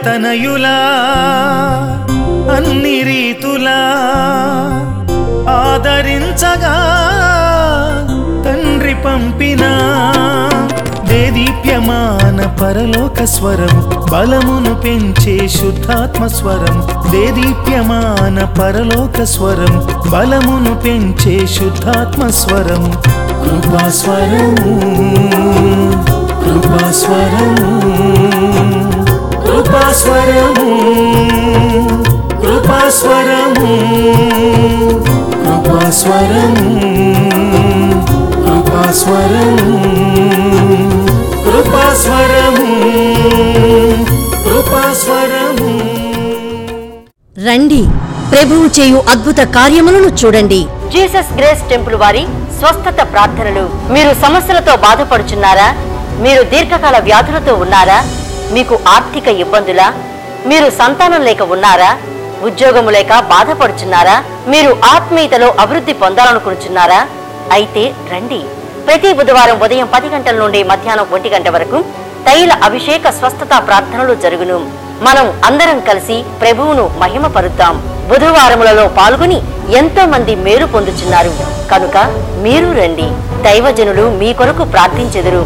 తనయులా అన్ని రీతులా ఆదరించగా తండ్రి పంపిన దేదీప్యమాన పరలోక స్వరం బలమును పెంచే శుద్ధాత్మ స్వరం దేదీప్యమాన పరలోక స్వరం బలమును పెంచే శుద్ధాత్మ స్వరం కృపాస్వరము కృపాస్వరము కృపాస్వరము కృపాస్వరము కృపాస్వరము కృపాస్వరము కృపాస్వరము కృపాస్వరము రండి ప్రభువు చేయు అద్భుత కార్యములను చూడండి జీసస్ గ్రేస్ టెంపుల్ వారి స్వస్థత ప్రార్థనలు మీరు సమస్యలతో బాధపడుచున్నారా మీరు దీర్ఘకాల వ్యాధులతో ఉన్నారా మీకు ఆర్థిక ఇబ్బందులా మీరు సంతానం లేక ఉన్నారా ఉద్యోగము లేక బాధపడుచున్నారా మీరు ఆత్మీయతలో అభివృద్ధి పొందాలనుకుంటున్నారా అయితే రండి ప్రతి బుధవారం ఉదయం పది గంటల నుండి మధ్యాహ్నం ఒంటి గంట వరకు తైల అభిషేక స్వస్థత ప్రార్థనలు జరుగును మనం అందరం కలిసి ప్రభువును మహిమపరుద్దాం బుధవారములలో పాల్గొని ఎంతో మంది మేలు పొందుచున్నారు కనుక మీరు రండి దైవజనులు మీ కొరకు ప్రార్థించెదరు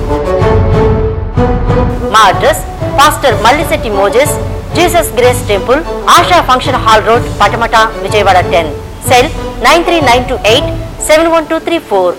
మా address pastor Mallisetti Moses Jesus grace temple Asha function hall road Patamata Vijayawada ten cell nine three nine two eight seven one two three four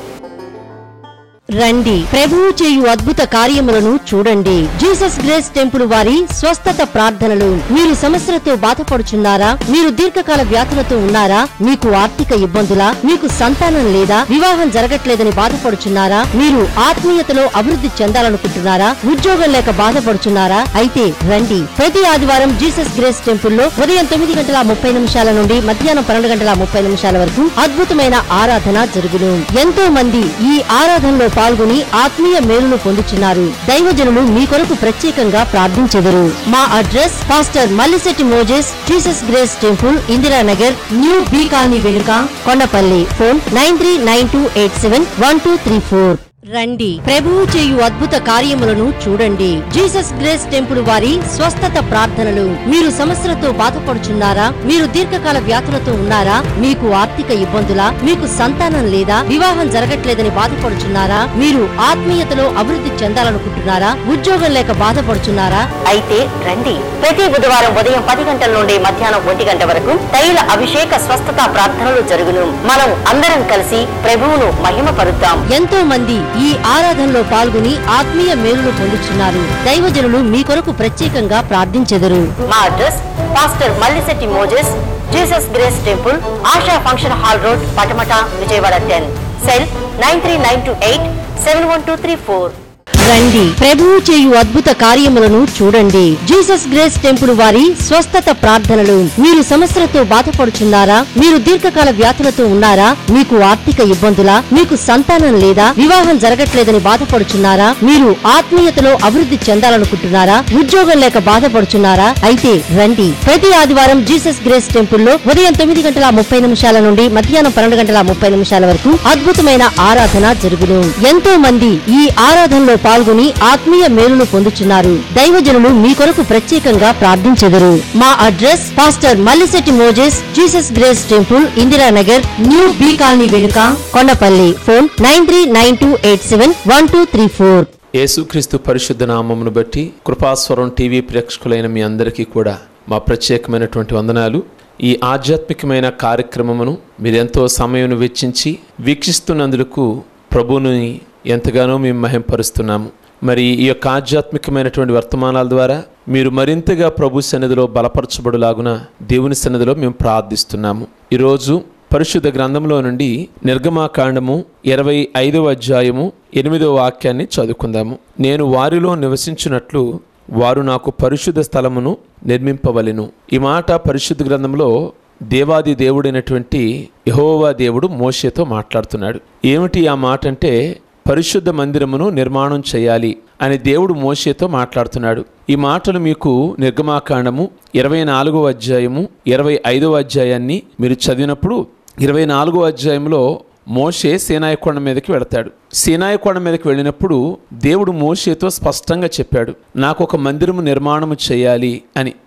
రండి ప్రభువు చేయు అద్భుత కార్యములను చూడండి జీసస్ గ్రేస్ టెంపుల్ వారి స్వస్థత ప్రార్థనలు మీరు సమస్యలతో బాధపడుచున్నారా మీరు దీర్ఘకాల వ్యాధులతో ఉన్నారా మీకు ఆర్థిక ఇబ్బందులా మీకు సంతానం లేదా వివాహం జరగట్లేదని బాధపడుచున్నారా మీరు ఆత్మీయతలో అభివృద్ధి చెందాలనుకుంటున్నారా ఉద్యోగం లేక బాధపడుచున్నారా అయితే రండి ప్రతి ఆదివారం జీసస్ గ్రేస్ టెంపుల్లో ఉదయం తొమ్మిది గంటల ముప్పై నిమిషాల నుండి మధ్యాహ్నం పన్నెండు గంటల ముప్పై నిమిషాల వరకు అద్భుతమైన ఆరాధన జరుగును ఎంతో మంది ఈ ఆరాధనలో పాల్గొని ఆత్మీయ మేలును పొందుచున్నారు దైవజనులు మీ కొరకు ప్రత్యేకంగా ప్రార్థించెదరు మా address pastor Mallisetti Moses Jesus grace temple Indiranagar new B colony వెనుక Kondapalli phone nine three nine two eight seven one two three four రండి ప్రభువు చేయు అద్భుత కార్యములను చూడండి జీసస్ గ్రేస్ టెంపుల్ వారి స్వస్థత ప్రార్థనలు మీరు సమస్యలతో బాధపడుచున్నారా మీరు దీర్ఘకాల వ్యాధులతో ఉన్నారా మీకు ఆర్థిక ఇబ్బందులా మీకు సంతానం లేదా వివాహం జరగట్లేదని బాధపడుచున్నారా మీరు ఆత్మీయతలో అభివృద్ధి చెందాలనుకుంటున్నారా ఉద్యోగం లేక బాధపడుచున్నారా అయితే రండి ప్రతి బుధవారం ఉదయం పది గంటల నుండి మధ్యాహ్నం ఒంటి గంట వరకు తైల అభిషేక స్వస్థత ప్రార్థనలు జరుగును మనం అందరం కలిసి ప్రభువును మహిమపరుద్దాం ఎంతో మంది ఈ ఆరాధనలో పాల్గొని ఆత్మీయ మేలును పొందుచున్నారు దైవజనులు మీ కొరకు ప్రత్యేకంగా ప్రార్థించెదరు మా address pastor Mallisetti Moses Jesus grace temple Asha function hall road Patamata Vijayawada ten cell nine three nine two eight seven one two three four రండి ప్రభువు చేయు అద్భుత కార్యములను చూడండి జీసస్ గ్రేస్ టెంపుల్ వారి స్వస్థత ప్రార్థనలు మీరు సమస్యలతో బాధపడుచున్నారా మీరు దీర్ఘకాల వ్యాధులతో ఉన్నారా మీకు ఆర్థిక ఇబ్బందులా మీకు సంతానం లేదా వివాహం జరగట్లేదని బాధపడుచున్నారా మీరు ఆత్మీయతలో అభివృద్ధి చెందాలనుకుంటున్నారా ఉద్యోగం లేక బాధపడుచున్నారా అయితే రండి ప్రతి ఆదివారం జీసస్ గ్రేస్ టెంపుల్లో ఉదయం తొమ్మిది గంటల ముప్పై నిమిషాల నుండి మధ్యాహ్నం పన్నెండు గంటల ముప్పై నిమిషాల వరకు అద్భుతమైన ఆరాధన జరుగును ఎంతో మంది ఈ ఆరాధనలో పాల్గొని ఆత్మీయ మేలును పొందుచున్నారు దైవజనులు మీ కొరకు ప్రత్యేకంగా ప్రార్థించెదరు మా address pastor Mallisetti Moses Jesus grace temple Indiranagar new B colony వెనుక Kondapalli phone nine three nine two eight seven one two three four యేసుక్రీస్తు పరిశుద్ధ నామమును బట్టి కృపాస్వరం టీవీ ప్రేక్షకులైన మీ అందరికీ కూడా మా ప్రత్యేకమైనటువంటి వందనాలు ఈ ఆధ్యాత్మికమైన కార్యక్రమమును మీరెంతో సమయం వెచ్చించి వీక్షిస్తున్నందుకు ప్రభువుని ఎంతగానో మేము మహింపరుస్తున్నాము మరి ఈ యొక్క ఆధ్యాత్మికమైనటువంటి వర్తమానాల ద్వారా మీరు మరింతగా ప్రభు సన్నిధిలో బలపరచబడులాగున దేవుని సన్నిధిలో మేము ప్రార్థిస్తున్నాము ఈరోజు పరిశుద్ధ గ్రంథంలో నుండి నిర్గమాకాండము ఇరవై ఐదవ అధ్యాయము ఎనిమిదవ వాక్యాన్ని చదువుకుందాము నేను వారిలో నివసించినట్లు వారు నాకు పరిశుద్ధ స్థలమును నిర్మింపవలెను ఈ మాట పరిశుద్ధ గ్రంథంలో దేవాది దేవుడైనటువంటి యహోవా దేవుడు మోషేతో మాట్లాడుతున్నాడు ఏమిటి ఆ మాట అంటే పరిశుద్ధ మందిరమును నిర్మాణం చేయాలి అని దేవుడు మోషేతో మాట్లాడుతున్నాడు ఈ మాటలు మీకు నిర్గమాకాండము ఇరవై నాలుగవ అధ్యాయము ఇరవై ఐదవ అధ్యాయాన్ని మీరు చదివినప్పుడు ఇరవై నాలుగో అధ్యాయంలో మోషే సీనాయి కొండ మీదకి వెళతాడు సీనాయి కొండ మీదకి వెళ్ళినప్పుడు దేవుడు మోషేతో స్పష్టంగా చెప్పాడు నాకు ఒక మందిరము నిర్మాణము చేయాలి అని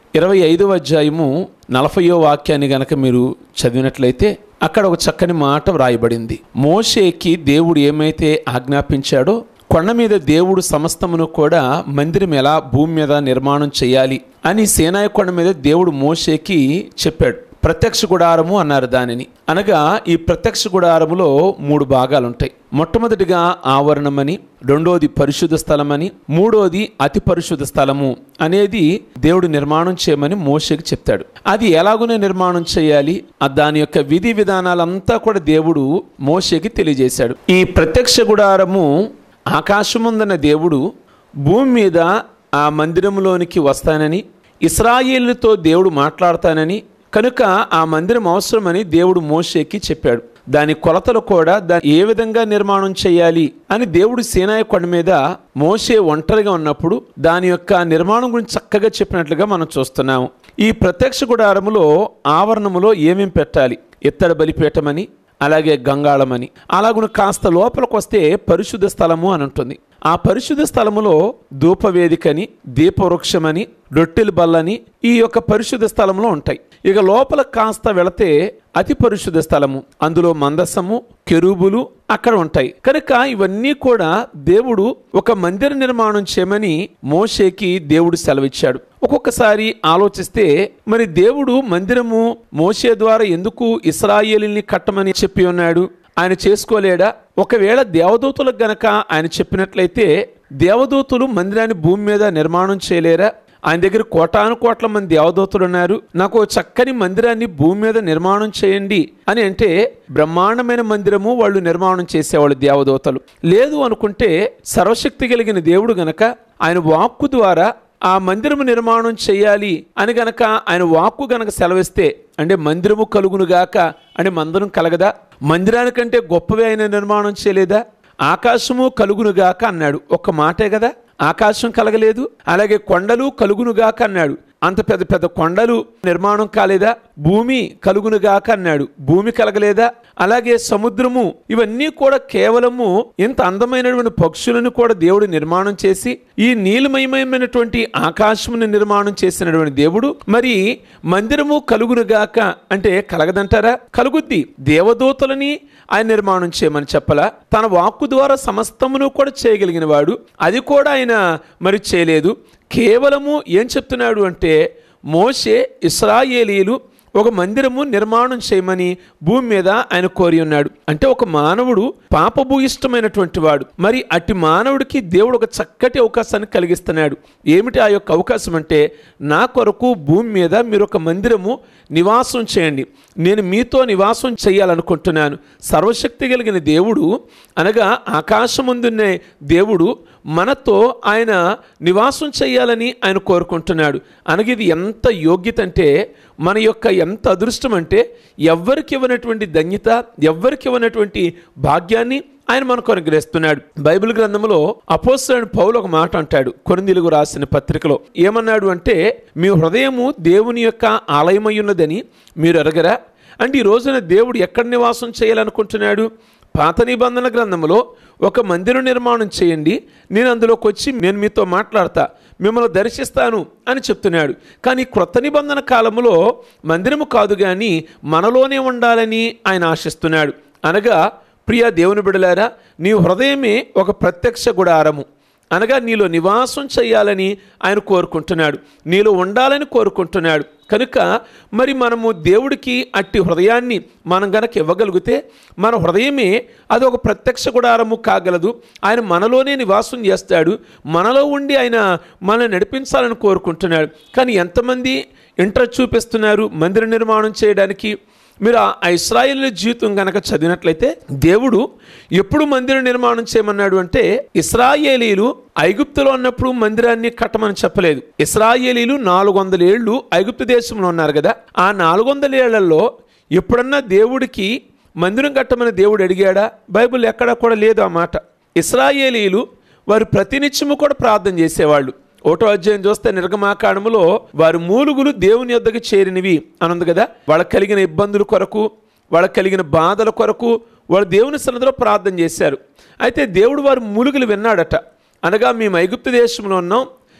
ఇరవై ఐదవ అధ్యాయము నలభయో వాక్యాన్ని గనక మీరు చదివినట్లయితే అక్కడ ఒక చక్కని మాట వ్రాయబడింది మోషేకి దేవుడు ఏమైతే ఆజ్ఞాపించాడో కొండ మీద దేవుడు సమస్తమును కూడా మందిరం ఎలా భూమి మీద నిర్మాణం చేయాలి అని సేనాయ కొండ మీద దేవుడు మోషేకి చెప్పాడు ప్రత్యక్ష గుడారము అన్నారు దానిని అనగా ఈ ప్రత్యక్ష గుడారములో మూడు భాగాలు ఉంటాయి మొట్టమొదటిగా ఆవరణమని రెండోది పరిశుద్ధ స్థలమని మూడోది అతి పరిశుద్ధ స్థలము అనేది దేవుడు నిర్మాణం చేయమని మోషేకి చెప్తాడు అది ఎలాగునే నిర్మాణం చేయాలి ఆ దాని యొక్క విధి విధానాలంతా కూడా దేవుడు మోషేకి తెలియజేశాడు ఈ ప్రత్యక్ష గుడారము ఆకాశముందన్న దేవుడు భూమి మీద ఆ మందిరంలోనికి వస్తానని ఇస్రాయేలుతో దేవుడు మాట్లాడతానని కనుక ఆ మందిరం అవసరమని దేవుడు మోషేకి చెప్పాడు దాని కొలతలు కూడా దాన్ని ఏ విధంగా నిర్మాణం చేయాలి అని దేవుడు సేనాయ కొండ మీద మోషే ఒంటరిగా ఉన్నప్పుడు దాని యొక్క నిర్మాణం గురించి చక్కగా చెప్పినట్లుగా మనం చూస్తున్నాము ఈ ప్రత్యక్ష గుడారములో ఆవరణములో ఏమేం పెట్టాలి ఇత్తడి బలిపీఠమని అలాగే గంగాళమని అలాగున కాస్త లోపలికి వస్తే పరిశుద్ధ స్థలము అని ఉంటుంది ఆ పరిశుద్ధ స్థలములో ధూపవేదికని దీపవృక్షమని రొట్టెల బల్లని ఈ యొక్క పరిశుద్ధ స్థలంలో ఉంటాయి ఇక లోపల కాస్త వెళితే అతి పరిశుద్ధ స్థలము అందులో మందసము కెరూబులు అక్కడ ఉంటాయి కనుక ఇవన్నీ కూడా దేవుడు ఒక మందిర నిర్మాణం చేయమని మోషేకి దేవుడు సెలవిచ్చాడు ఒక్కొక్కసారి ఆలోచిస్తే మరి దేవుడు మందిరము మోషే ద్వారా ఎందుకు ఇస్రాయేలీని కట్టమని చెప్పి ఉన్నాడు ఆయన చేసుకోలేడా ఒకవేళ దేవదూతలకు గనక ఆయన చెప్పినట్లయితే దేవదూతలు మందిరాన్ని భూమి మీద నిర్మాణం చేయలేరా ఆయన దగ్గర కోటాను కోట్ల మంది దేవదూతలు ఉన్నారు నాకు ఓ చక్కని మందిరాన్ని భూమి మీద నిర్మాణం చేయండి అని అంటే బ్రహ్మాండమైన మందిరము వాళ్ళు నిర్మాణం చేసేవాళ్ళు దేవదూతలు లేదు అనుకుంటే సర్వశక్తి కలిగిన దేవుడు గనక ఆయన వాక్కు ద్వారా ఆ మందిరము నిర్మాణం చేయాలి అని గనక ఆయన వాక్కు గనక సెలవిస్తే అంటే మందిరము కలుగునుగాక అని మందిరం కలగదా మందిరానికంటే గొప్పవి ఆయన నిర్మాణం చేయలేదా ఆకాశము కలుగునుగాక అన్నాడు ఒక్క మాటే కదా ఆకాశం కలగలేదు అలాగే కొండలు కలుగునుగాక అన్నాడు అంత పెద్ద పెద్ద కొండలు నిర్మాణం కాలేదా భూమి కలుగునుగాక అన్నాడు భూమి కలగలేదా అలాగే సముద్రము ఇవన్నీ కూడా కేవలము ఇంత అందమైనటువంటి పక్షులను కూడా దేవుడు నిర్మాణం చేసి ఈ నీలమయమైనటువంటి ఆకాశమును నిర్మాణం చేసినటువంటి దేవుడు మరి మందిరము కలుగునుగాక అంటే కలగదంటారా కలుగుద్ది దేవదూతలని ఆయన నిర్మాణం చేయమని చెప్పలా తన వాక్కు ద్వారా సమస్తమును కూడా చేయగలిగిన వాడు అది కూడా ఆయన మరి చేయలేదు కేవలము ఏం చెప్తున్నాడు అంటే మోషే ఇస్రాయేలీలు ఒక మందిరము నిర్మాణం చేయమని భూమి మీద ఆయన కోరి ఉన్నాడు అంటే ఒక మానవుడు పాపభూయిష్టమైనటువంటి వాడు మరి అట్టి మానవుడికి దేవుడు ఒక చక్కటి అవకాశాన్ని కలిగిస్తున్నాడు ఏమిటి ఆ యొక్క అవకాశం అంటే నా కొరకు భూమి మీద మీరు ఒక మందిరము నివాసం చేయండి నేను మీతో నివాసం చేయాలనుకుంటున్నాను సర్వశక్తి కలిగిన దేవుడు అనగా ఆకాశముందున్న దేవుడు మనతో ఆయన నివాసం చేయాలని ఆయన కోరుకుంటున్నాడు అనగా ఇది ఎంత యోగ్యత అంటే మన యొక్క ఎంత అదృష్టం అంటే ఎవ్వరికి ఇవ్వనటువంటి ధన్యత ఎవ్వరికి ఇవ్వనటువంటి భాగ్యాన్ని ఆయన మనకు అనుగ్రహిస్తున్నాడు బైబిల్ గ్రంథంలో అపోస్తలుడు పౌలు ఒక మాట అంటాడు కొరిందీలకు రాసిన పత్రికలో ఏమన్నాడు అంటే మీ హృదయము దేవుని యొక్క ఆలయమై ఉన్నదని మీరు ఎరగరా అంటే ఈ రోజున దేవుడు ఎక్కడ నివాసం చేయాలనుకుంటున్నాడు పాత నిబంధన గ్రంథంలో ఒక మందిరం నిర్మాణం చేయండి నేను అందులోకి వచ్చి నేను మీతో మాట్లాడతా మిమ్మల్ని దర్శిస్తాను అని చెప్తున్నాడు కానీ క్రొత్త నిబంధన కాలంలో మందిరము కాదు కానీ మనలోనే ఉండాలని ఆయన ఆశిస్తున్నాడు అనగా ప్రియ దేవుని బిడలారా నీ హృదయమే ఒక ప్రత్యక్ష గుడారము అనగా నీలో నివాసం చేయాలని ఆయన కోరుకుంటున్నాడు నీలో ఉండాలని కోరుకుంటున్నాడు కనుక మరి మనము దేవుడికి అట్టి హృదయాన్ని మనం గనక ఇవ్వగలిగితే మన హృదయమే అది ఒక ప్రత్యక్ష గుడారము కాగలదు ఆయన మనలోనే నివాసం చేస్తాడు మనలో ఉండి ఆయన మనల్ని నడిపించాలని కోరుకుంటున్నాడు కానీ ఎంతమంది ఇంట్రెస్ట్ చూపిస్తున్నారు మందిర నిర్మాణం చేయడానికి మీరు ఆ ఇస్రాయేల్ జీవితం గనక చదివినట్లయితే దేవుడు ఎప్పుడు మందిర నిర్మాణం చేయమన్నాడు అంటే ఇస్రాయేలీలు ఐగుప్తులో ఉన్నప్పుడు మందిరాన్ని కట్టమని చెప్పలేదు ఇస్రాయేలీలు నాలుగు వందల ఏళ్ళు ఐగుప్తు దేశంలో ఉన్నారు కదా ఆ నాలుగు వందల ఏళ్లలో ఎప్పుడన్నా దేవుడికి మందిరం కట్టమని దేవుడు అడిగాడా బైబిల్ ఎక్కడా కూడా లేదు ఆ మాట ఇస్రాయేలీలు వారు ప్రతినిత్యము కూడా ప్రార్థన చేసేవాళ్ళు ఒకటో అధ్యాయం చూస్తే నిర్గమాకాండములో వారి మూలుగులు దేవుని యొద్దకు చేరినవి అని ఉంది కదా వాళ్ళకి కలిగిన ఇబ్బందుల కొరకు వాళ్ళకి కలిగిన బాధల కొరకు వాళ్ళు దేవుని సన్నిధిలో ప్రార్థన చేశారు అయితే దేవుడు వారి మూలుగులు విన్నాడట అనగా మేము ఐగుప్తు దేశంలో ఉన్నాం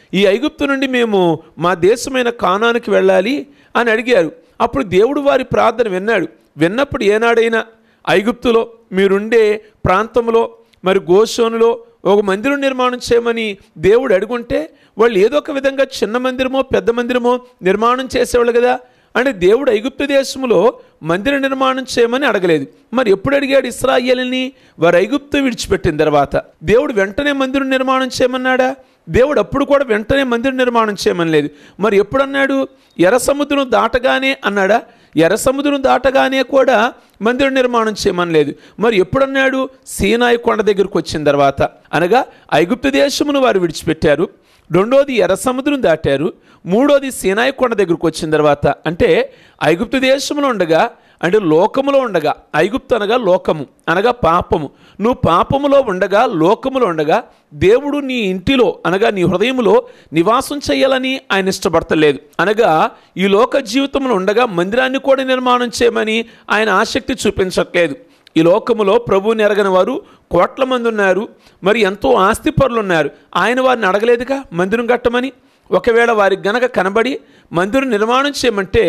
ఈ ఐగుప్తు నుండి మేము మా దేశమైన కానానికి వెళ్ళాలి అని అడిగారు అప్పుడు దేవుడు వారి ప్రార్థన విన్నాడు విన్నప్పుడు ఏనాడైనా ఐగుప్తులో మీరుండే ప్రాంతంలో మరి గోషోనులో ఒక మందిరం నిర్మాణం చేయమని దేవుడు అడుగుంటే వాళ్ళు ఏదో ఒక విధంగా చిన్న మందిరమో పెద్ద మందిరమో నిర్మాణం చేసేవాళ్ళు కదా అంటే దేవుడు ఐగుప్తు దేశంలో మందిర నిర్మాణం చేయమని అడగలేదు మరి ఎప్పుడు అడిగాడు ఇస్రాయేల్ని వారు ఐగుప్తు విడిచిపెట్టిన తర్వాత దేవుడు వెంటనే మందిరం నిర్మాణం చేయమన్నాడా దేవుడు అప్పుడు కూడా వెంటనే మందిర నిర్మాణం చేయమని లేదు మరి ఎప్పుడు అన్నాడు ఎర్ర సముద్రం దాటగానే అన్నాడా ఎర్ర సముద్రం దాటగానే కూడా మందిర నిర్మాణం చేయమని లేదు మరి ఎప్పుడన్నాడు సీనాయి కొండ దగ్గరకు వచ్చిన తర్వాత అనగా ఐగుప్తు దేశమును వారు విడిచిపెట్టారు రెండోది ఎర్ర సముద్రం దాటారు మూడోది సీనాయి కొండ దగ్గరకు వచ్చిన తర్వాత అంటే ఐగుప్తు దేశంలో ఉండగా అంటే లోకములో ఉండగా ఐగుప్తు అనగా లోకము అనగా పాపము నువ్వు పాపములో ఉండగా లోకములో ఉండగా దేవుడు నీ ఇంటిలో అనగా నీ హృదయములో నివాసం చేయాలని ఆయన ఇష్టపడతలేదు అనగా ఈ లోక జీవితంలో ఉండగా మందిరాన్ని కూడా నిర్మాణం చేయమని ఆయన ఆసక్తి చూపించట్లేదు ఈ లోకములో ప్రభువుని ఎరగని వారు కోట్ల మంది ఉన్నారు మరి ఎంతో ఆస్తిపరులు ఉన్నారు ఆయన వారిని అడగలేదుగా మందిరం కట్టమని ఒకవేళ వారికి గనక కనబడి మందిరం నిర్మాణం చేయమంటే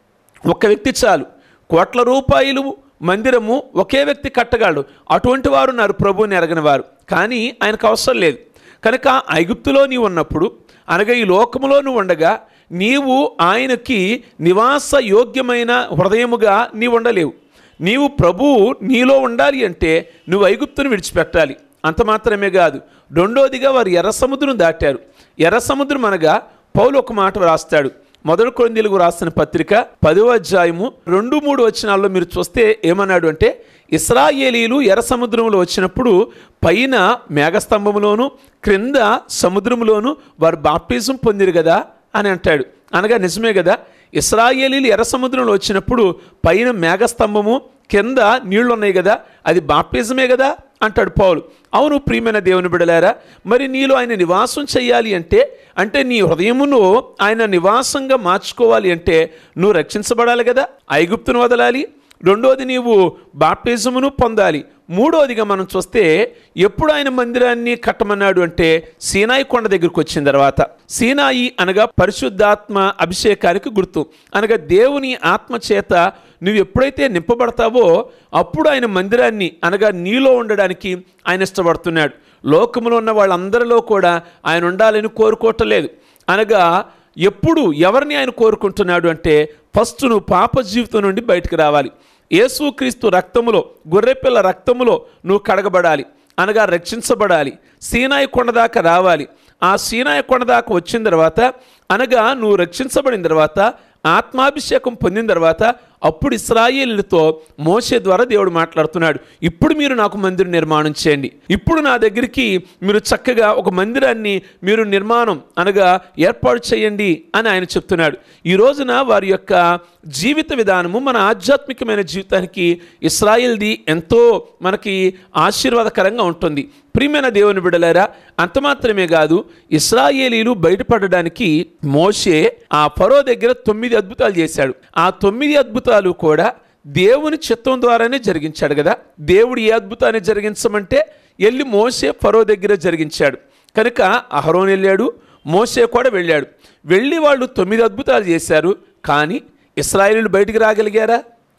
ఒక వ్యక్తి చాలు కోట్ల రూపాయలు మందిరము ఒకే వ్యక్తి కట్టగలడు అటువంటి వారు ఉన్నారు ప్రభువుని ఎరగని వారు కానీ ఆయనకు అవసరం లేదు కనుక ఐగుప్తులో నీవు ఉన్నప్పుడు అనగా ఈ లోకములో నువ్వు ఉండగా నీవు ఆయనకి నివాస యోగ్యమైన హృదయముగా నీవు ఉండలేవు నీవు ప్రభువు నీలో ఉండాలి అంటే నువ్వు ఐగుప్తును విడిచిపెట్టాలి అంత మాత్రమే కాదు రెండోదిగా వారు ఎర్ర సముద్రం దాటారు ఎర్ర సముద్రం అనగా పౌలు ఒక మాట రాస్తాడు మొదటి కొరిందీలకు రాసిన పత్రిక పదో అధ్యాయము రెండు మూడు వచనాల్లో మీరు చూస్తే ఏమన్నాడు అంటే ఇస్రాయేలీలు ఎర్ర సముద్రంలో వచ్చినప్పుడు పైన మేఘస్తంభంలోను క్రింద సముద్రంలోను వారు బాప్టిజం పొందిరు కదా అని అంటాడు అనగా నిజమే కదా ఇస్రాయేలీలు ఎర్ర సముద్రంలో వచ్చినప్పుడు పైన మేఘస్తంభము కింద నీళ్లు ఉన్నాయి కదా అది బాప్టిజమే కదా అంటాడు పౌలు అవును ప్రియమైన దేవుని బిడలారా మరి నీలో ఆయన నివాసం చేయాలి అంటే అంటే నీ హృదయమును ఆయన నివాసంగా మార్చుకోవాలి అంటే నువ్వు రక్షించబడాలి కదా ఐగుప్తును వదలాలి రెండోది నీవు బాప్టిజమును పొందాలి మూడోదిగా మనం చూస్తే ఎప్పుడు ఆయన మందిరాన్ని కట్టమన్నాడు అంటే సీనాయి కొండ దగ్గరికి వచ్చిన తర్వాత సీనాయి అనగా పరిశుద్ధాత్మ అభిషేకానికి గుర్తు అనగా దేవుని ఆత్మ చేత నువ్వు ఎప్పుడైతే నింపబడతావో అప్పుడు ఆయన మందిరాన్ని అనగా నీలో ఉండడానికి ఆయన ఇష్టపడుతున్నాడు లోకంలో ఉన్న వాళ్ళందరిలో కూడా ఆయన ఉండాలని కోరుకోవటలేదు అనగా ఎప్పుడు ఎవరిని ఆయన కోరుకుంటున్నాడు అంటే ఫస్ట్ నువ్వు పాప జీవితం నుండి బయటకు రావాలి యేసుక్రీస్తు రక్తములో గొర్రెపిల్ల రక్తములో నువ్వు కడగబడాలి అనగా రక్షించబడాలి సీనాయి కొండ దాకా రావాలి ఆ సీనాయి కొండ దాకా వచ్చిన తర్వాత అనగా నువ్వు రక్షించబడిన తర్వాత ఆత్మాభిషేకం పొందిన తర్వాత అప్పుడు ఇస్రాయేలులతో మోసే ద్వారా దేవుడు మాట్లాడుతున్నాడు ఇప్పుడు మీరు నాకు మందిరం నిర్మాణం చేయండి ఇప్పుడు నా దగ్గరికి మీరు చక్కగా ఒక మందిరాన్ని మీరు నిర్మాణం అనగా ఏర్పాటు చేయండి అని ఆయన చెప్తున్నాడు ఈ రోజున వారి యొక్క జీవిత విధానము మన ఆధ్యాత్మికమైన జీవితానికి ఇస్రాయిల్ది ఎంతో మనకి ఆశీర్వాదకరంగా ఉంటుంది ప్రియమైన దేవుని బిడలారా అంత మాత్రమే కాదు ఇస్రాయేలీలు బయటపడడానికి మోషే ఆ ఫరో దగ్గర తొమ్మిది అద్భుతాలు చేశాడు ఆ తొమ్మిది అద్భుతాలు కూడా దేవుని చిత్తం ద్వారానే జరిగించాడు కదా దేవుడు ఏ అద్భుతాన్ని జరిగించమంటే వెళ్ళి మోసే ఫరో దగ్గర జరిగించాడు కనుక అహరోన్ వెళ్ళాడు మోసే కూడా వెళ్ళాడు వెళ్ళి వాళ్ళు తొమ్మిది అద్భుతాలు చేశారు కానీ ఇస్రాయేలీలు బయటికి రాగలిగారా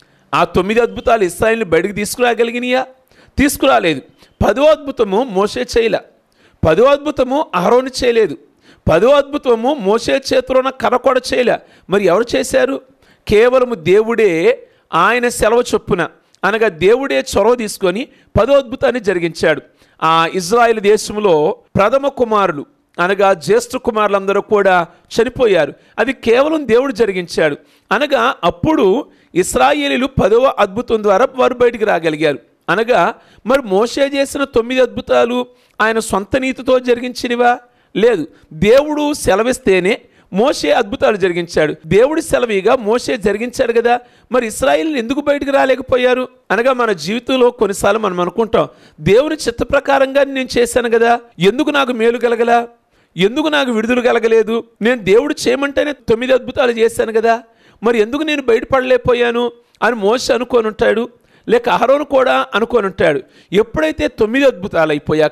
ఆ తొమ్మిది అద్భుతాలు ఇస్రాయేల్ని బయటికి తీసుకురాగలిగినాయా తీసుకురాలేదు పదో అద్భుతము మోసే చేయలే పదో అద్భుతము అహరోని చేయలేదు పదో అద్భుతము మోసే చేతిలోన కర్ర కూడా చేయలే మరి ఎవరు చేశారు కేవలము దేవుడే ఆయన సెలవు చొప్పున అనగా దేవుడే చొరవ తీసుకొని పదో అద్భుతాన్ని జరిగించాడు ఆ ఇజ్రాయెల్ దేశంలో ప్రథమ కుమారులు అనగా జ్యేష్ఠ కుమారులందరూ కూడా చనిపోయారు అది కేవలం దేవుడు జరిగించాడు అనగా అప్పుడు ఇస్రాయేలీలు పదవ అద్భుతం ద్వారా వారు బయటికి రాగలిగారు అనగా మరి మోసే చేసిన తొమ్మిది అద్భుతాలు ఆయన సొంత నీతితో జరిగించినవా లేదు దేవుడు సెలవిస్తేనే మోసే అద్భుతాలు జరిగించాడు దేవుడి సెలవిగా మోసే జరిగించాడు కదా మరి ఇస్రాయిల్ ఎందుకు బయటకు రాలేకపోయారు అనగా మన జీవితంలో కొన్నిసార్లు మనం అనుకుంటాం దేవుని చిత్త ప్రకారంగా నేను చేశాను కదా ఎందుకు నాకు మేలు కలగలా ఎందుకు నాకు విడుదల కలగలేదు నేను దేవుడు చేయమంటేనే తొమ్మిది అద్భుతాలు చేశాను కదా మరి ఎందుకు నేను బయటపడలేకపోయాను అని మోస అనుకొని ఉంటాడు లేక అహరోను కూడా అనుకొని ఉంటాడు ఎప్పుడైతే తొమ్మిది అద్భుతాలు అయిపోయాక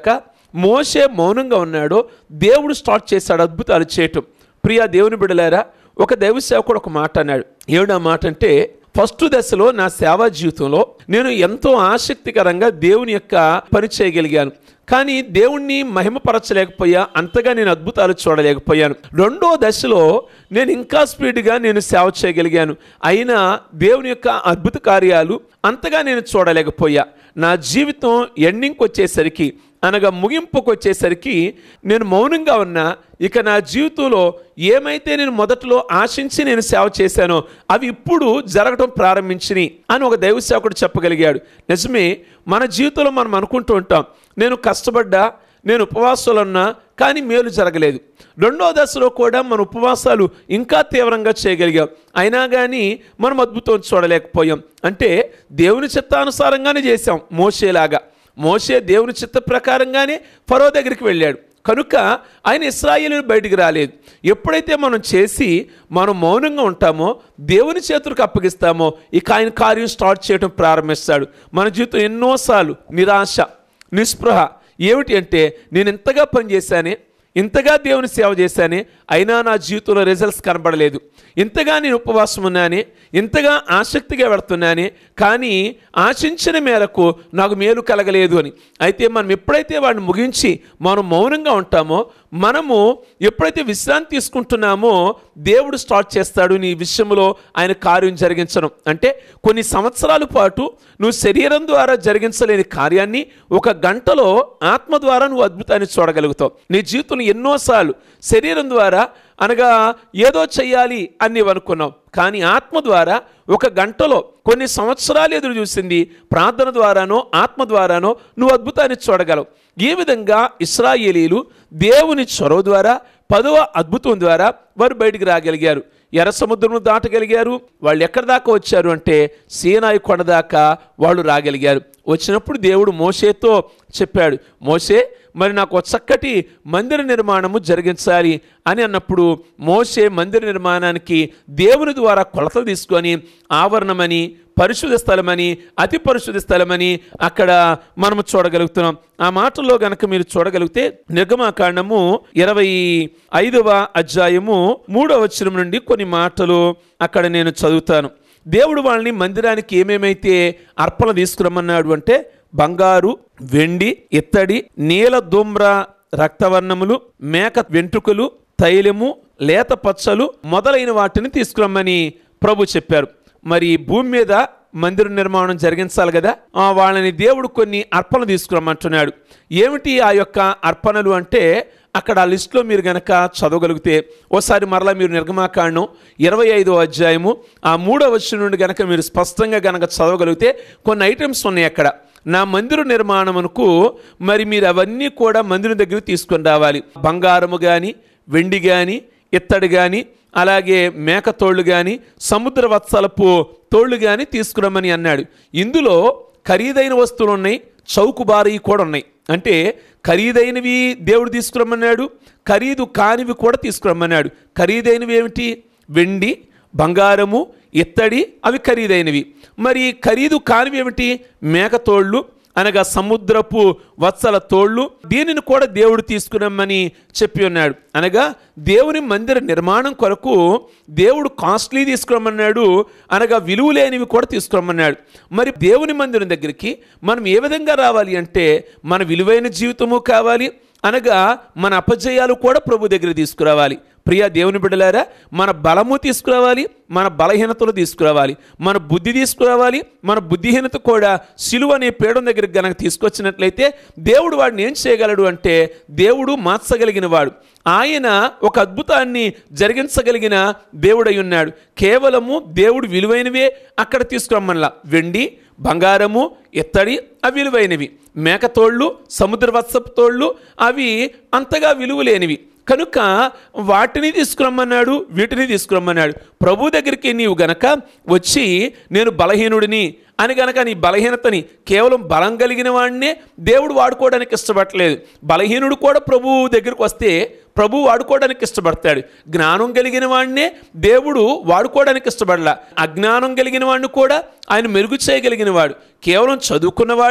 మోసే మౌనంగా ఉన్నాడో దేవుడు స్టార్ట్ చేశాడు అద్భుతాలు చేయటం ప్రియా దేవుని బిడలారా ఒక దైవ సేవకుడు ఒక మాట అన్నాడు ఏమిటా మాట అంటే ఫస్ట్ దశలో నా సేవా జీవితంలో నేను ఎంతో ఆసక్తికరంగా దేవుని యొక్క పని చేయగలిగాను కానీ దేవుణ్ణి మహిమపరచలేకపోయా అంతగా నేను అద్భుతాలు చూడలేకపోయాను రెండో దశలో నేను ఇంకా స్పీడ్గా నేను సేవ చేయగలిగాను అయినా దేవుని యొక్క అద్భుత కార్యాలు అంతగా నేను చూడలేకపోయా నా జీవితం ఎండింగ్కి వచ్చేసరికి అనగా ముగింపుకు వచ్చేసరికి నేను మౌనంగా ఉన్నా ఇక నా జీవితంలో ఏమైతే నేను మొదట్లో ఆశించి నేను సేవ చేశానో అవి ఇప్పుడు జరగడం ప్రారంభించినాయి అని ఒక దైవ సేవకుడు చెప్పగలిగాడు నిజమే మన జీవితంలో మనం అనుకుంటూ ఉంటాం నేను కష్టపడ్డా నేను ఉపవాసాలు ఉన్నా కానీ మేలు జరగలేదు రెండో దశలో కూడా మన ఉపవాసాలు ఇంకా తీవ్రంగా చేయగలిగాం అయినా కానీ మనం అద్భుతం చూడలేకపోయాం అంటే దేవుని చిత్తానుసారంగానే చేశాం మోసేలాగా మోసే దేవుని చిత్త ప్రకారంగానే ఫరో దగ్గరికి వెళ్ళాడు కనుక ఆయన ఇస్రాయేలు బయటికి రాలేదు ఎప్పుడైతే మనం చేసి మనం మౌనంగా ఉంటామో దేవుని చేతులకు అప్పగిస్తామో ఇక ఆయన కార్యం స్టార్ట్ చేయడం ప్రారంభిస్తాడు మన జీవితం ఎన్నోసార్లు నిరాశ నిస్పృహ ఏమిటి అంటే నేను ఇంతగా పనిచేశానే ఇంతగా దేవుని సేవ చేశానే అయినా నా జీవితంలో రిజల్ట్స్ కనబడలేదు ఇంతగా నేను ఉపవాసం ఉన్నానే ఇంతగా ఆసక్తిగా వెళుతున్నానే కానీ ఆశించిన మేరకు నాకు మేలు కలగలేదు అని అయితే మనం ఎప్పుడైతే వాడిని ముగించి మనం మౌనంగా ఉంటామో మనము ఎప్పుడైతే విశ్రాంతి తీసుకుంటున్నామో దేవుడు స్టార్ట్ చేస్తాడు నీ విషయంలో ఆయన కార్యం జరిగించడం అంటే కొన్ని సంవత్సరాల పాటు నువ్వు శరీరం ద్వారా జరిగించలేని కార్యాన్ని ఒక గంటలో ఆత్మ ద్వారా నువ్వు అద్భుతాన్ని చూడగలుగుతావు నీ జీవితంలో ఎన్నోసార్లు శరీరం ద్వారా అనగా ఏదో చెయ్యాలి అని నీవు అనుకున్నావు కానీ ఆత్మ ద్వారా ఒక గంటలో కొన్ని సంవత్సరాలు ఎదురు చూసింది ప్రార్థన ద్వారానో ఆత్మ ద్వారానో నువ్వు అద్భుతాన్ని చూడగలవు ఈ విధంగా ఇస్రాయేలీలు దేవుని చొరవ ద్వారా పదవ అద్భుతం ద్వారా వారు బయటికి రాగలిగారు ఎర్ర సముద్రం దాటగలిగారు వాళ్ళు ఎక్కడి దాకా వచ్చారు అంటే సీనాయి కొండ దాకా వాళ్ళు రాగలిగారు వచ్చినప్పుడు దేవుడు మోసేతో చెప్పాడు మోసే మరి నాకు ఒక చక్కటి మందిర నిర్మాణము జరిగించాలి అని అన్నప్పుడు మోసే మందిర నిర్మాణానికి దేవుని ద్వారా కొలతలు తీసుకొని ఆవరణమని పరిశుద్ధ స్థలమని అతి పరిశుద్ధ స్థలమని అక్కడ మనము చూడగలుగుతున్నాం ఆ మాటల్లో గనక మీరు చూడగలిగితే నిర్గమాకాండము ఇరవై ఐదవ అధ్యాయము మూడవ వచనం నుండి కొన్ని మాటలు అక్కడ నేను చదువుతాను దేవుడు వాళ్ళని మందిరానికి ఏమేమైతే అర్పణ తీసుకురమ్మన్నాడు అంటే బంగారు వెండి ఇత్తడి నీల ధూమ్ర రక్తవర్ణములు మేక వెంట్రుకలు తైలము లేత పచ్చలు మొదలైన వాటిని తీసుకురమ్మని ప్రభు చెప్పారు మరి భూమి మీద మందిర నిర్మాణం జరిగించాలి కదా ఆ వాళ్ళని దేవుడు కొన్ని అర్పణలు తీసుకురమ్మంటున్నాడు ఏమిటి ఆ యొక్క అర్పణలు అంటే అక్కడ ఆ లిస్టులో మీరు గనక చదవగలిగితే ఓసారి మరలా మీరు నిర్గమాకాండం ఇరవై ఐదో అధ్యాయము ఆ మూడో వచ్చిన నుండి గనక మీరు స్పష్టంగా గనక చదవగలిగితే కొన్ని ఐటమ్స్ ఉన్నాయి అక్కడ నా మందిర నిర్మాణమునకు మరి మీరు అవన్నీ కూడా మందిరం దగ్గర తీసుకొని రావాలి బంగారము కానీ వెండి కానీ ఇత్తడి కానీ అలాగే మేక తోళ్ళు కానీ సముద్ర వత్సలపు తోళ్ళు కానీ తీసుకురమ్మని అన్నాడు ఇందులో ఖరీదైన వస్తువులు ఉన్నాయి చౌకుబారీ కూడా ఉన్నాయి అంటే ఖరీదైనవి దేవుడు తీసుకురమ్మన్నాడు ఖరీదు కానివి కూడా తీసుకురమ్మన్నాడు ఖరీదైనవి ఏమిటి వెండి బంగారము ఇత్తడి అవి ఖరీదైనవి మరి ఖరీదు కానివి ఏమిటి మేకతోళ్ళు అనగా సముద్రపు వత్సల తోళ్ళు దీనిని కూడా దేవుడు తీసుకురమ్మని చెప్పి ఉన్నాడు అనగా దేవుని మందిర నిర్మాణం కొరకు దేవుడు కాస్ట్లీ తీసుకురమ్మన్నాడు అనగా విలువ లేనివి కూడా తీసుకురమ్మన్నాడు మరి దేవుని మందిరం దగ్గరికి మనం ఏ విధంగా రావాలి అంటే మన విలువైన జీవితము కావాలి అనగా మన అపజయాలు కూడా ప్రభు దగ్గర తీసుకురావాలి ప్రియ దేవుని బిడ్డలారా మన బలము తీసుకురావాలి మన బలహీనతలు తీసుకురావాలి మన బుద్ధి తీసుకురావాలి మన బుద్ధిహీనత కూడా సిలువ అనే పీడం దగ్గరికి గనక తీసుకొచ్చినట్లయితే దేవుడు వాడిని ఏం చేయగలడు అంటే దేవుడు మార్చగలిగిన వాడు ఆయన ఒక అద్భుతాన్ని జరిగించగలిగిన దేవుడై ఉన్నాడు కేవలము దేవుడు విలువైనవే అక్కడ తీసుకురమ్మల్లా వెండి బంగారము ఇత్తడి అవి విలువైనవి మేకతోళ్ళు సముద్రవత్సపు తోళ్ళు అవి అంతగా విలువ లేనివి కనుక వాటిని తీసుకురమ్మన్నాడు వీటిని తీసుకురమ్మన్నాడు ప్రభు దగ్గరికి నీవు గనక వచ్చి నేను బలహీనుడిని అని గనక నీ బలహీనతని కేవలం బలం కలిగిన వాడినే దేవుడు వాడుకోవడానికి ఇష్టపడలేదు బలహీనుడు కూడా ప్రభువు దగ్గరికి వస్తే ప్రభు వాడుకోవడానికి ఇష్టపడతాడు జ్ఞానం కలిగిన వాడినే దేవుడు వాడుకోవడానికి ఇష్టపడలా అజ్ఞానం కలిగిన వాడిని కూడా ఆయన మెరుగు చేయగలిగిన వాడు కేవలం చదువుకున్నవాడే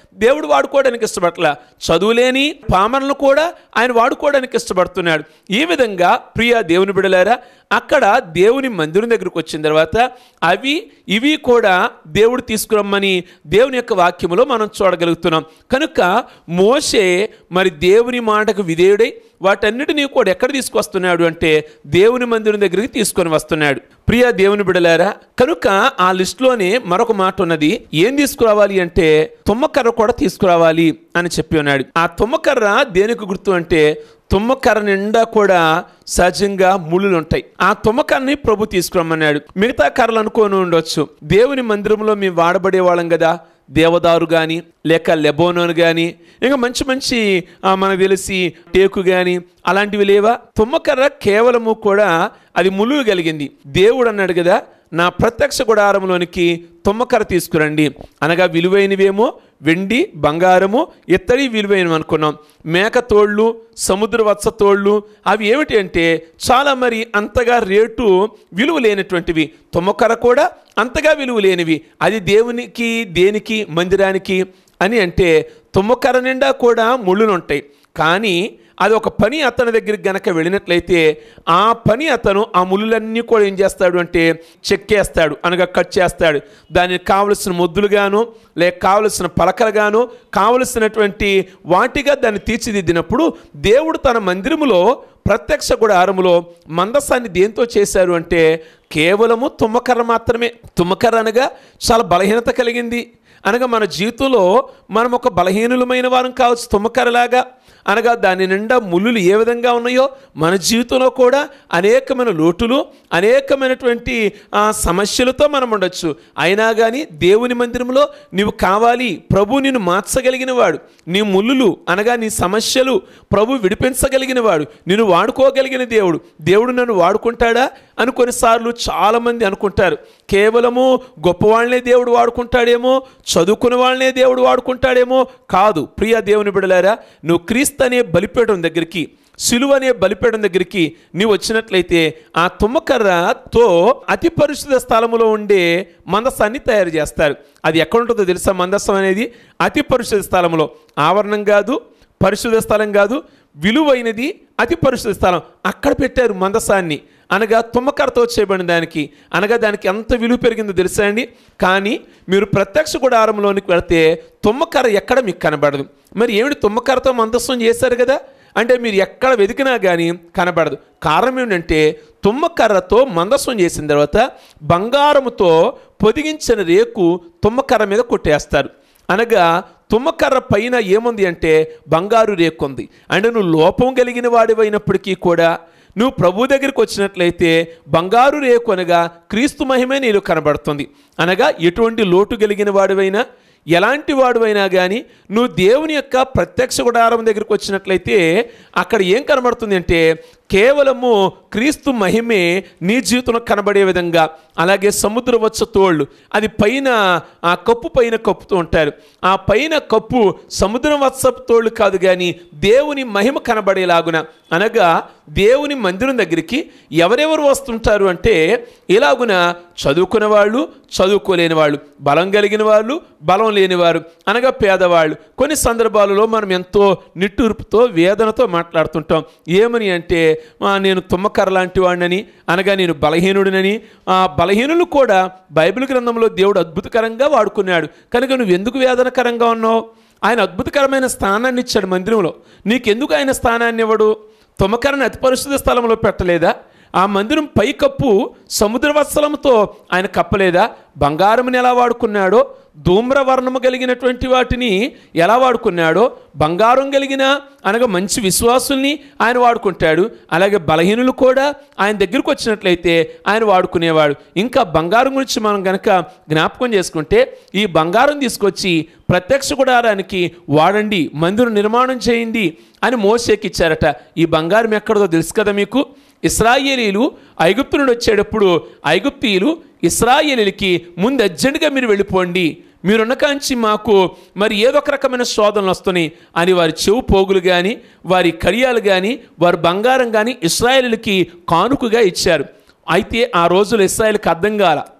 దేవుడు వాడుకోవడానికి ఇష్టపడట్లా చదువులేని పామరలను కూడా ఆయన వాడుకోవడానికి ఇష్టపడుతున్నాడు ఈ విధంగా ప్రియ దేవుని బిడలారా అక్కడ దేవుని మందిరం దగ్గరకు వచ్చిన తర్వాత అవి ఇవి కూడా దేవుడు తీసుకురమ్మని దేవుని యొక్క వాక్యములో మనం చూడగలుగుతున్నాం కనుక మోషే మరి దేవుని మాటకు విధేయుడై వాటన్నిటినీ కూడా ఎక్కడ తీసుకొస్తున్నాడు అంటే దేవుని మందిరం దగ్గరికి తీసుకొని వస్తున్నాడు ప్రియ దేవుని బిడలారా కనుక ఆ లిస్టులోనే మరొక మాట ఉన్నది ఏం తీసుకురావాలి అంటే తుమ్మకర్ర కూడా తీసుకురావాలి అని చెప్పి ఉన్నాడు ఆ తుమ్మకర్ర దేనికి గుర్తు అంటే తుమ్మకర్ర నిండా కూడా సహజంగా ముళ్ళులు ఉంటాయి ఆ తుమ్మకర్రని ప్రభు తీసుకురమ్మన్నాడు మిగతా కర్రలు అనుకోని ఉండొచ్చు దేవుని మందిరంలో మేము వాడబడే వాళ్ళం కదా దేవదారు కానీ లేక లెబోనోన్ కానీ ఇంకా మంచి మంచి ఆ, మనకు తెలిసి టేకు కానీ అలాంటివి లేవా తుమ్మకర్ర కేవలము కూడా అది ములుగు కలిగింది దేవుడు అన్నాడు కదా నా ప్రత్యక్ష గుడారంలోనికి తుమ్మకర్ర తీసుకురండి అనగా విలువైనవేమో వెండి బంగారము ఇత్తడి విలువైనవి అనుకున్నాం మేక తోళ్ళు సముద్ర వత్స తోళ్ళు అవి ఏమిటి అంటే చాలా మరి అంతగా రేటు విలువ లేనటువంటివి తుమ్మకర్ర కూడా అంతగా విలువ లేనివి అది దేవునికి దేనికి మందిరానికి అని అంటే తుమ్మకర్ర నిండా కూడా ముళ్ళులు ఉంటాయి కానీ అది ఒక పని అతని దగ్గరికి గనక వెళ్ళినట్లయితే ఆ పని అతను ఆ ముళ్ళులన్నీ కూడా ఏం చేస్తాడు అంటే చెక్కేస్తాడు అనగా కట్ చేస్తాడు దానికి కావలసిన ముద్దులుగాను లేక కావలసిన పలకలుగాను కావలసినటువంటి వాటిగా దాన్ని తీర్చిదిద్దినప్పుడు దేవుడు తన మందిరములో ప్రత్యక్ష గుడారములో మందసాన్ని దేంతో చేశారు అంటే కేవలము తుమ్మకర్ర మాత్రమే తుమ్మకర్ర అనగా చాలా బలహీనత కలిగింది అనగా మన జీవితంలో మనం ఒక బలహీనులమైన వారం కావచ్చు తుమ్మకరలాగా అనగా దాని నిండా ముళ్ళులు ఏ విధంగా ఉన్నాయో మన జీవితంలో కూడా అనేకమైన లోటులు అనేకమైనటువంటి ఆ, సమస్యలతో మనం ఉండొచ్చు అయినా కానీ దేవుని మందిరంలో నీవు కావాలి ప్రభు నిన్ను మార్చగలిగిన వాడు నీ ముళ్ళులు అనగా నీ సమస్యలు ప్రభు విడిపించగలిగిన వాడు నిన్ను వాడుకోగలిగిన దేవుడు దేవుడు నన్ను వాడుకుంటాడా అని కొన్నిసార్లు చాలామంది అనుకుంటారు కేవలము గొప్పవాళ్ళనే దేవుడు వాడుకుంటాడేమో చదువుకున్న వాళ్ళనే దేవుడు వాడుకుంటాడేమో కాదు ప్రియ దేవుని బిడలారా నువ్వు క్రీస్తు అనే బలిపీఠం దగ్గరికి సిలువ అనే బలిపీఠం దగ్గరికి నీవు వచ్చినట్లయితే ఆ తుమ్మకర్రతో అతి పరిశుద్ధ స్థలములో ఉండే మందసాన్ని తయారు చేస్తారు అది ఎక్కడ ఉంటుందో తెలుసా మందసం అనేది అతి పరిశుద్ధ స్థలంలో ఆవరణం కాదు పరిశుద్ధ స్థలం కాదు విలువైనది అతి పరిశుద్ధ స్థలం అక్కడ పెట్టారు మందసాన్ని అనగా తుమ్మకరతో చేయబడిన దానికి అనగా దానికి ఎంత విలువ పెరిగిందో తెలుసా అండి కానీ మీరు ప్రత్యక్ష గుడారంలోనికి వెళితే తుమ్మకర్ర ఎక్కడ మీకు కనబడదు మరి ఏమిటి తుమ్మకర్రతో మందస్సం చేశారు కదా అంటే మీరు ఎక్కడ వెతికినా కానీ కనబడదు కారణం ఏమిటంటే తుమ్మకర్రతో మందస్సం చేసిన తర్వాత బంగారముతో పొదిగించిన రేకు తుమ్మకర్ర మీద కొట్టేస్తారు అనగా తుమ్మకర్ర పైన ఏముంది అంటే బంగారు రేకు ఉంది అంటే నువ్వు లోపం కలిగిన వాడివైనప్పటికీ కూడా నువ్వు ప్రభు దగ్గరికి వచ్చినట్లయితే బంగారు రేకు అనగా క్రీస్తు మహిమే నీలో కనబడుతుంది అనగా ఎటువంటి లోటు కలిగిన వాడివైనా ఎలాంటి వాడువైనా కానీ నువ్వు దేవుని యొక్క ప్రత్యక్ష గుడారం దగ్గరికి వచ్చినట్లయితే అక్కడ ఏం కనబడుతుంది అంటే కేవలము క్రీస్తు మహిమే నీ జీవితంలో కనబడే విధంగా అలాగే సముద్ర వచ్చ తోళ్ళు అది పైన ఆ కప్పు పైన కప్పుతూ ఉంటారు ఆ పైన కప్పు సముద్రం వత్సపు తోళ్ళు కాదు కానీ దేవుని మహిమ కనబడేలాగున అనగా దేవుని మందిరం దగ్గరికి ఎవరెవరు వస్తుంటారు అంటే ఇలాగున చదువుకున్న వాళ్ళు చదువుకోలేని వాళ్ళు బలం కలిగిన వాళ్ళు బలం లేనివారు అనగా పేదవాళ్ళు కొన్ని సందర్భాలలో మనం ఎంతో నిట్టూర్పుతో వేదనతో మాట్లాడుతుంటాం ఏమని అంటే "ఆ, నేను తుమ్మకర్ర లాంటి వాడినని అనగా నేను బలహీనుడినని ఆ బలహీనులు కూడా బైబిల్ గ్రంథంలో దేవుడు అద్భుతకరంగా వాడుకున్నాడు కనుక నువ్వు ఎందుకు వేదనకరంగా ఉన్నావు ఆయన అద్భుతకరమైన స్థానాన్ని ఇచ్చాడు మందిరంలో నీకెందుకు ఆయన స్థానాన్ని ఇవ్వడు తుమ్మకరని అతి పరిశుద్ధ స్థలంలో పెట్టలేదా ఆ మందిరం పైకప్పు సముద్రవత్సలంతో ఆయన కప్పలేదా బంగారముని ఎలా వాడుకున్నాడో ధూమ్రవర్ణము కలిగినటువంటి వాటిని ఎలా వాడుకున్నాడో బంగారం కలిగిన అనగా మంచి విశ్వాసుల్ని ఆయన వాడుకుంటాడు అలాగే బలహీనులు కూడా ఆయన దగ్గరకు వచ్చినట్లయితే ఆయన వాడుకునేవాడు ఇంకా బంగారం గురించి మనం గనక జ్ఞాపకం చేసుకుంటే ఈ బంగారం తీసుకొచ్చి ప్రత్యక్ష గుడారానికి వాడండి మందిరం నిర్మాణం చేయండి అని మోసేకి ఇచ్చారట ఈ బంగారం ఎక్కడదో తెలుసు కదా మీకు ఇస్రాయేలీలు ఐగుప్తు నుండి వచ్చేటప్పుడు ఐగుప్తీయులు ఇస్రాయేలీలకి ముందు అర్జెంటుగా మీరు వెళ్ళిపోండి మీరున్న కాంచి మాకు మరి ఏదో ఒక రకమైన శోధనలు వస్తున్నాయి అని వారి చెవు పోగులు కానీ వారి కడియాలు కానీ వారి బంగారం కానీ ఇస్రాయేలీలకి కానుకగా ఇచ్చారు అయితే ఆ రోజులు ఇస్రాయేల్కి అర్థం కాల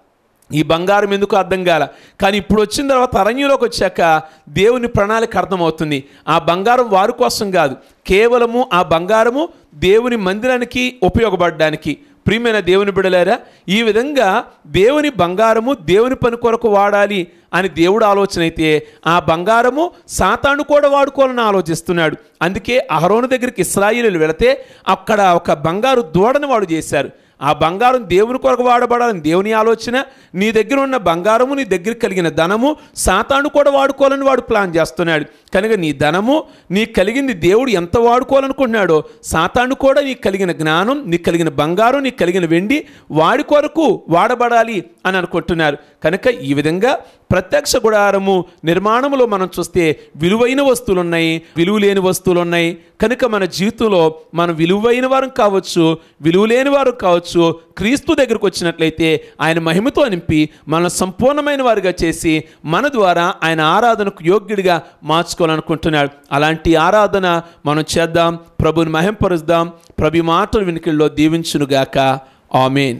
ఈ బంగారం ఎందుకు అర్థం కాల కానీ ఇప్పుడు వచ్చిన తర్వాత అరణ్యంలోకి వచ్చాక దేవుని ప్రణాళిక అర్థమవుతుంది ఆ బంగారం వారి కోసం కాదు కేవలము ఆ బంగారము దేవుని మందిరానికి ఉపయోగపడడానికి ప్రియమైన దేవుని బిడలారా ఈ విధంగా దేవుని బంగారము దేవుని పని కొరకు వాడాలి అని దేవుడు ఆలోచన అయితే ఆ బంగారము సాతాను కూడా వాడుకోవాలని ఆలోచిస్తున్నాడు అందుకే అహరోను దగ్గరికి ఇస్రాయిలు వెళితే అక్కడ ఒక బంగారు దూడని వాడు చేశారు ఆ బంగారం దేవుని కొరకు వాడబడాలని దేవుని ఆలోచన నీ దగ్గర ఉన్న బంగారము నీ దగ్గర కలిగిన ధనము సాతాను కూడా వాడుకోవాలని వాడు ప్లాన్ చేస్తున్నాడు కనుక నీ ధనము నీ కలిగింది దేవుడు ఎంత వాడుకోవాలనుకుంటున్నాడో సాతాను కూడా నీకు కలిగిన జ్ఞానం నీకు కలిగిన బంగారం నీకు కలిగిన వెండి వాడి కొరకు వాడబడాలి అని అనుకుంటున్నారు కనుక ఈ విధంగా ప్రత్యక్ష గుడారము నిర్మాణంలో మనం చూస్తే విలువైన వస్తువులు ఉన్నాయి విలువ లేని వస్తువులు ఉన్నాయి కనుక మన జీవితంలో మనం విలువైన వారం కావచ్చు విలువ లేని వారు కావచ్చు క్రీస్తు దగ్గరకు వచ్చినట్లయితే ఆయన మహిమతో నింపి మన సంపూర్ణమైన వారిగా చేసి మన ద్వారా ఆయన ఆరాధనకు యోగ్యుడిగా మార్చుకోవాలనుకుంటున్నాడు అలాంటి ఆరాధన మనం చేద్దాం ప్రభుని మహింపరుద్దాం ప్రభు మాటలు వినికిల్లో దీవించునుగాక ఆమెన్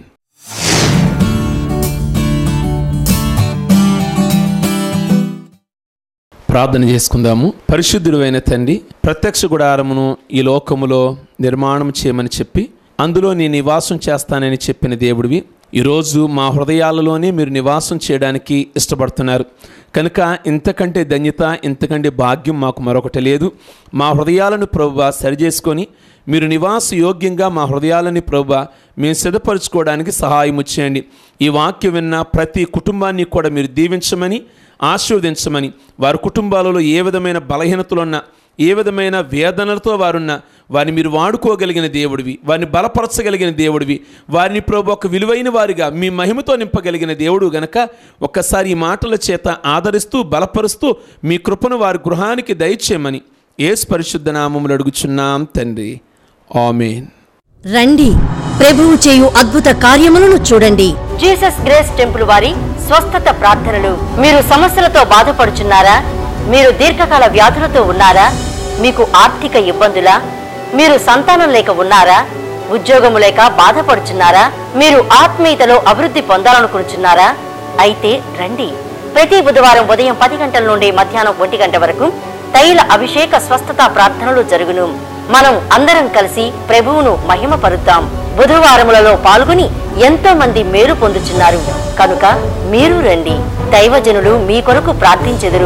ప్రార్థన చేసుకుందాము పరిశుద్ధుడు అయిన తండ్రి ప్రత్యక్ష గుడారమును ఈ లోకములో నిర్మాణం చేయమని చెప్పి అందులో నీ నివాసం చేస్తానని చెప్పిన దేవుడివి ఈరోజు మా హృదయాలలోనే మీరు నివాసం చేయడానికి ఇష్టపడుతున్నారు కనుక ఇంతకంటే ధన్యత ఇంతకంటే భాగ్యం మాకు మరొకటి లేదు మా హృదయాలను ప్రభు సరిచేసుకొని మీరు నివాస యోగ్యంగా మా హృదయాలని ప్రభు మేము సిద్ధపరచుకోవడానికి సహాయం చేయండి ఈ వాక్యం విన్న ప్రతి కుటుంబాన్ని కూడా మీరు దీవించమని ఆశీర్వదించమని వారి కుటుంబాలలో ఏ విధమైన బలహీనతలున్నా ఏ విధమైన వేదనలతో వారున్నా వారిని మీరు వాడుకోగలిగిన దేవుడివి వారిని బలపరచగలిగిన దేవుడివి వారిని ప్రభు ఒక విలువైన వారిగా మీ మహిమతో నింపగలిగిన దేవుడు గనక ఒక్కసారి ఈ మాటల చేత ఆదరిస్తూ బలపరుస్తూ మీ కృపను వారి గృహానికి దయచేయమని ఏసు పరిశుద్ధ నామములు అడుగుచున్నాం తండ్రి ఆమెన్ రండి ప్రభువు చేయు అద్భుత కార్యములను చూడండి జీసస్ గ్రేస్ టెంపుల్ వారి స్వస్థత ప్రార్థనలు మీరు సమస్యలతో బాధపడుచున్నారా మీరు దీర్ఘకాల వ్యాధులతో ఉన్నారా మీకు ఆర్థిక ఇబ్బందులా మీరు సంతానం లేక ఉన్నారా ఉద్యోగము లేక బాధపడుచున్నారా మీరు ఆత్మీయతలో అభివృద్ధి పొందాలనుకుంటున్నారా అయితే రండి ప్రతి బుధవారం ఉదయం పది గంటల నుండి మధ్యాహ్నం ఒంటి గంట వరకు తైల అభిషేక స్వస్థత ప్రార్థనలు జరుగును మనం అందరం కలిసి ప్రభువును మహిమపరుద్దాం బుధవారములలో పాల్గొని ఎంతో మంది మేలు పొందుచున్నారు కనుక మీరు రండి దైవజనులు మీ కొరకు ప్రార్థించెదరు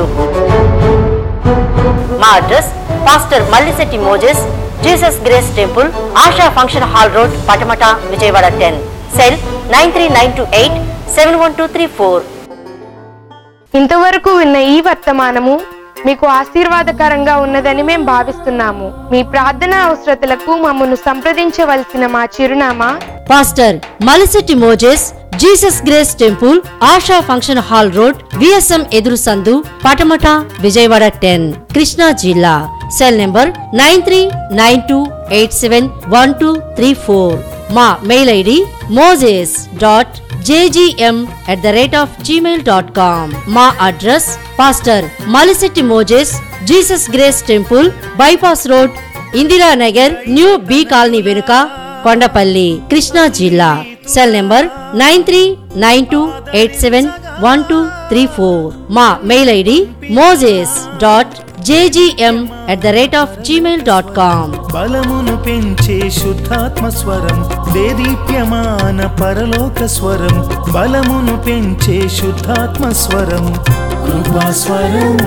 మా address pastor Mallisetti Moses Jesus grace temple Asha function hall road Patamata Vijayawada ten cell nine three nine two eight seven one two three four ఇంతవరకు విన్న ఈ వర్తమానము మీకు ఆశీర్వాదకరంగా ఉన్నదని మేము భావిస్తున్నాము మీ ప్రార్థన అవసరతలకు మమ్మను సంప్రదించవలసిన మా చిరునామా pastor Malisetti Moses Jesus grace temple Asha function hall road VSM ఎదురు సందు పటమట విజయవాడ టెన్ కృష్ణా జిల్లా cell number nine three nine two eight seven one two three four మా mail ID Moses dot JGM at the rate of Gmail dot com మా address pastor Malisetti Moses Jesus grace temple bypass road Indiranagar new B colony వెనుక కొండపల్లి కృష్ణా జిల్లా cell number nine three nine two eight seven one two three four మా mail ID Moses dot JGM at the rate of Gmail dot com బలమును పెంచే శుద్ధాత్మ స్వరం దేదీప్యమాన పరలోక స్వరం బలమును పెంచే శుద్ధాత్మ స్వరం కృపాస్వరం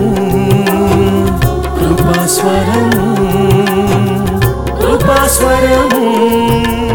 కృపాస్వరం కృపాస్వరం